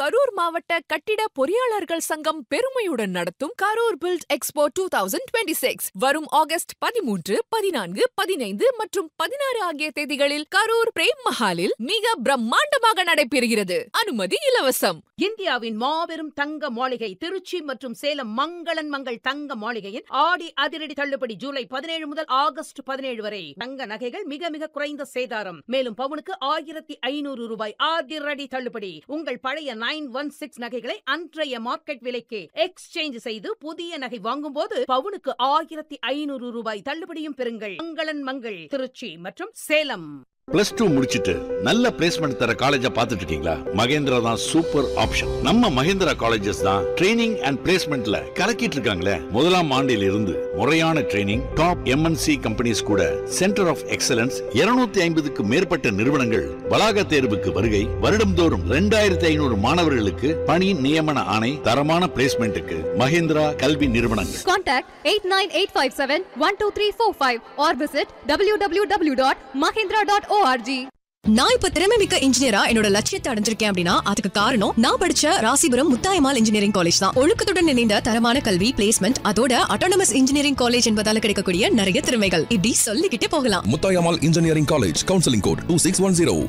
கரூர் மாவட்ட கட்டிட பொறியாளர்கள் சங்கம் பெருமையுடன் நடத்தும் Karur build expo two thousand twenty six வரும் ஆகஸ்ட் பதிமூன்று பதினான்கு பதினைந்து மற்றும் பதினாறு ஆகிய தேதிகளில் கரூர் பிரேம் மஹாலில் மிக பிரம்மாண்டமாக நடைபெறுகிறது அனுமதி இலவசம் இந்தியாவின் மாபெரும் தங்க மாளிகை திருச்சி மற்றும் சேலம் மங்களன் மங்கள் தங்க மாளிகையின் ஆடி அதிரடி தள்ளுபடி ஜூலை பதினேழு முதல் ஆகஸ்ட் பதினேழு வரை தங்க நகைகள் மிக மிக குறைந்த சேதாரம் மேலும் பவுனுக்கு ஆயிரத்தி ஐநூறு ரூபாய் அதிரடி தள்ளுபடி உங்கள் பழைய நைன் ஒன் சிக்ஸ் நகைகளை அன்றைய மார்க்கெட் விலைக்கு எக்ஸ்சேஞ்ச் செய்து புதிய நகை வாங்கும்போது பவுனுக்கு ஆயிரத்தி ஐநூறு ரூபாய் தள்ளுபடியும் பெறுங்கள் மங்களன் மங்கள் திருச்சி மற்றும் சேலம் பிளஸ் டூ முடிச்சிட்டு நல்ல பிளேஸ்மெண்ட் தர காலேஜ பாத்துட்டு இருக்கீங்களா மகேந்திரா தான் சூப்பர் ஆப்ஷன் நம்ம மகேந்திரா காலேஜஸ் தான் ட்ரைனிங் அண்ட் பிளேஸ்மெண்ட்ல கலக்கிட்டு இருக்காங்களே முதலாம் ஆண்டில் இருந்து முறையான ட்ரைனிங் டாப் எம்என்சி கம்பெனிஸ் கூட சென்டர் ஆஃப் எக்ஸலன்ஸ் 250 ஐம்பதுக்கு மேற்பட்ட நிறுவனங்கள் வளாக தேர்வுக்கு வருகை வருடம்தோறும் ரெண்டாயிரத்தி ஐநூறு மாணவர்களுக்கு பணி நியமன ஆணை தரமான பிளேஸ்மெண்ட்டுக்கு மகேந்திரா கல்வி நிறுவனங்கள் Contact 89857-12345 or visit www.mahindra.org. நான் இப்ப திறமை மிக்க இன்ஜினியரா என்னோட லட்சியத்தை அடைஞ்சிருக்கேன் அப்படின்னா அதுக்கு காரணம் நான் படிச்ச ராசிபுரம் முத்தாயமால் இன்ஜினியரிங் காலேஜ் தான் ஒழுக்கத்துடன் இணைந்த தரமான கல்வி பிளேஸ்மெண்ட் அதோட அட்டானமஸ் இன்ஜினியரிங் காலேஜ் என்பதால கிடைக்கக்கூடிய நிறைய திறமைகள் இப்படி சொல்லிக்கிட்டே போகலாம் Muthayammal engineering college counselling code two six one zero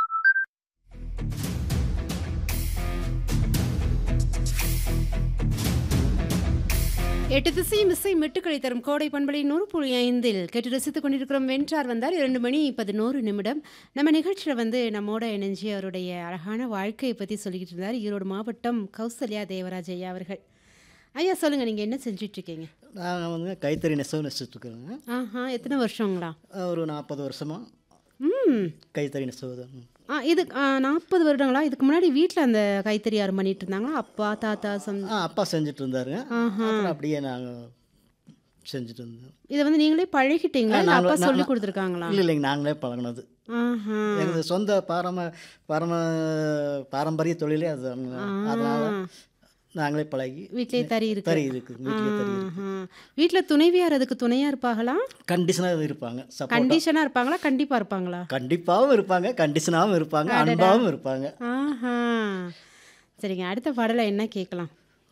எட்டு திசையும் இசை மெட்டுக்களை தரும் கோடை பண்பலை நூறு புள்ளி ஐந்தில் கேட்டு ரசித்துக் கொண்டிருக்கிறோம் வென்றார் வந்தார் இரண்டு மணி பதினோரு நிமிடம் நம்ம நிகழ்ச்சியில் வந்து நம்மோட இணைஞ்சு அவருடைய அழகான வாழ்க்கையை பற்றி சொல்லிக்கிட்டு இருந்தார் ஈரோடு மாவட்டம் கௌசல்யா தேவராஜ் ஐயா அவர்கள் ஐயா சொல்லுங்கள் நீங்கள் என்ன செஞ்சுட்டு இருக்கீங்க நாங்கள் வந்து கைத்தறி நெசவு நெசிச்சுட்ருக்குறோங்க ஆஹா எத்தனை வருஷங்களா ஒரு நாற்பது வருஷமாக ம் கைத்தறி நெசவு தான் ஆ இது நாற்பது வருடங்களா இதுக்கு முன்னாடி வீட்டில் அந்த கைத்தறி யார் பண்ணிட்டு இருந்தாங்களா அப்பா தாத்தா சம் ஆ அப்பா செஞ்சுட்டு இருந்தாருங்க ஆஹா. அப்புறம் அப்படியே நாங்கள் செஞ்சுட்டு இருந்தோம் இதை வந்து நீங்களே பழகிட்டீங்களா ஆ, இல்லை நாங்களே- அப்பா நான்- சொல்லி நான்- கொடுத்துருக்காங்களா இல்லை இல்லைங்க நாங்களே பழகினது ஆஹா எங்கள் சொந்த பாரம பாரம பாரம்பரிய தொழிலே அது அதனால நாங்களே பழகி வீட்டிலே தறி இருக்கு தறி இருக்கு வீட்டிலே தறி இருக்கு வீட்டில் துணைவியார் அதுக்கு துணையாக இருப்பாங்களா கண்டிஷனாக இருப்பாங்க சப்போர்ட் கண்டிஷனாக இருப்பாங்களா கண்டிப்பாக இருப்பாங்களா கண்டிப்பாகவும் இருப்பாங்க கண்டிஷனாகவும் இருப்பாங்க அடடா. அன்பாகவும் இருப்பாங்க ஆஹா சரிங்க அடுத்த பாடலை என்ன கேட்கலாம்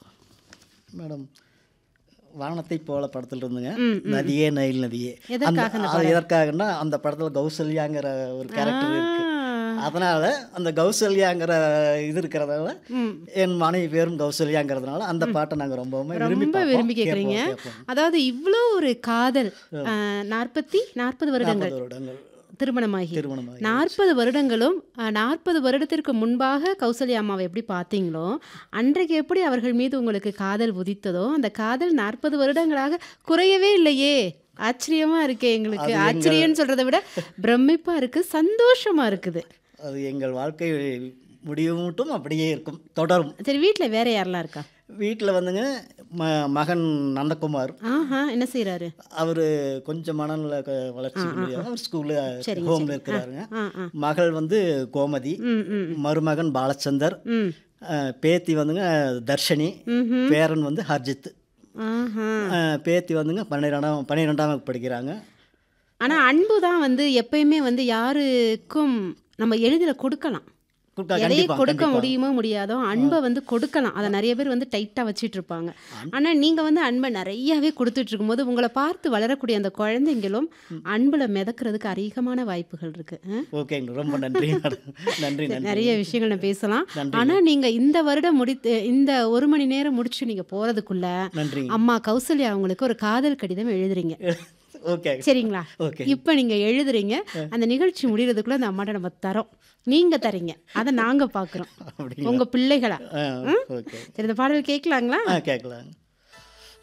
மேடம் வானத்தை போல படத்துல இருந்துங்க ம், ம். நதியே நயில் நதியே எதற்காக அந்த அது பாடல்? எதற்காகன்னா அந்த படத்துல கௌசல்யாங்கிற ஒரு கேரக்டர் இருக்கு ஆ. அதனால அந்த கௌசல்யாங்கிற இது இருக்கிறதால ம். என் மனைவி பேரும் கௌசல்யாங்கிறதுனால அந்த பாட்டை நாங்க ரொம்பவுமே விரும்பி ரொம்ப பார்ப்போம், விரும்பி கேட்குறீங்க கேட்போம், கேட்போம். அதாவது இவ்வளோ ஒரு காதல் நாற்பத்தி நாற்பது வருடங்கள் நாற்பது வருடங்கள் திருமணமாகி திருமணமாகி நாற்பது வருடங்களும் நாற்பது வருடத்திற்கு முன்பாக கௌசல்யா அம்மாவை எப்படி பார்த்தீங்களோ அன்றைக்கு எப்படி அவர்கள் மீது உங்களுக்கு காதல் உதித்ததோ அந்த காதல் நாற்பது வருடங்களாக குறையவே இல்லையே ஆச்சரியமா இருக்கே எங்களுக்கு அது எங்கள்- ஆச்சரியம்னு சொல்றதை விட பிரமிப்பா இருக்கு சந்தோஷமா இருக்குது அது எங்கள் வாழ்க்கை முடிவு மட்டும் அப்படியே இருக்கும் தொடரும் சரி வீட்டில் வேற யாரெல்லாம் இருக்கா வீட்டில் வந்துங்க ம மகன் நந்தகுமார் ஆஹா என்ன செய்றாரு அவர் கொஞ்சம் மனநல க- வளர்ச்சி முடியாது அவர் ஸ்கூலில் சரிங்க, ஹோமில் சரி. இருக்கிறாருங்க ஆ ஆ மகள் வந்து கோமதி ம் ம் மருமகன் பாலச்சந்தர் ம் அஹ், பேத்தி வந்துங்க தர்ஷினி ம்ஹும். பேரன் வந்து ஹர்ஜித் ஆஹா அஹ், பேத்தி வந்துங்க பன்னிரெண்டாம் பன்னிரெண்டாம் வகுப்பு படிக்கிறாங்க ஆனா அன்பு தான் வந்து எப்பயுமே வந்து யாருக்கும் நம்ம எளிதில் கொடுக்கலாம் கொடுக்க- எதையை கண்டிப்பா, கொடுக்க கண்டிப்பா. முடியுமோ முடியாதோ அன்பை வந்து கொடுக்கலாம் அதை நிறைய பேர் வந்து டைட்டாக வச்சிட்டு இருப்பாங்க ஆனா நீங்க வந்து அன்பை நிறையவே கொடுத்துட்டு இருக்கும்போது உங்களை பார்த்து வளரக்கூடிய அந்த குழந்தைங்களும் அன்புல மிதக்கிறதுக்கு அதிகமான வாய்ப்புகள் இருக்கு ஆ? ஓகேங்க ரொம்ப நன்றி மேடம். நன்றி நன்றி நிறைய விஷயங்கள் நம்ம பேசலாம் நன்றி. ஆனா நீங்க இந்த வருடம் முடித்து இந்த ஒரு மணி நேரம் முடிச்சு நீங்க போறதுக்குள்ள நன்றி அம்மா கௌசல்யா அவங்களுக்கு ஒரு காதல் கடிதம் எழுதுறீங்க ஓகே சரிங்களா ஓகே இப்போ நீங்க எழுதுறீங்க அந்த நிகழ்ச்சி முடியறதுக்குள்ள அந்த அம்மாட்ட நம்ம தரோம் நீங்க தரீங்க அதை நாங்க பாக்குறோம் அப்படிங்களா? உங்க பிள்ளைகளா ஆ ம்? ஓகே சரி இந்த பாடல் கேட்கலாங்களா ஆ கேட்கலாம்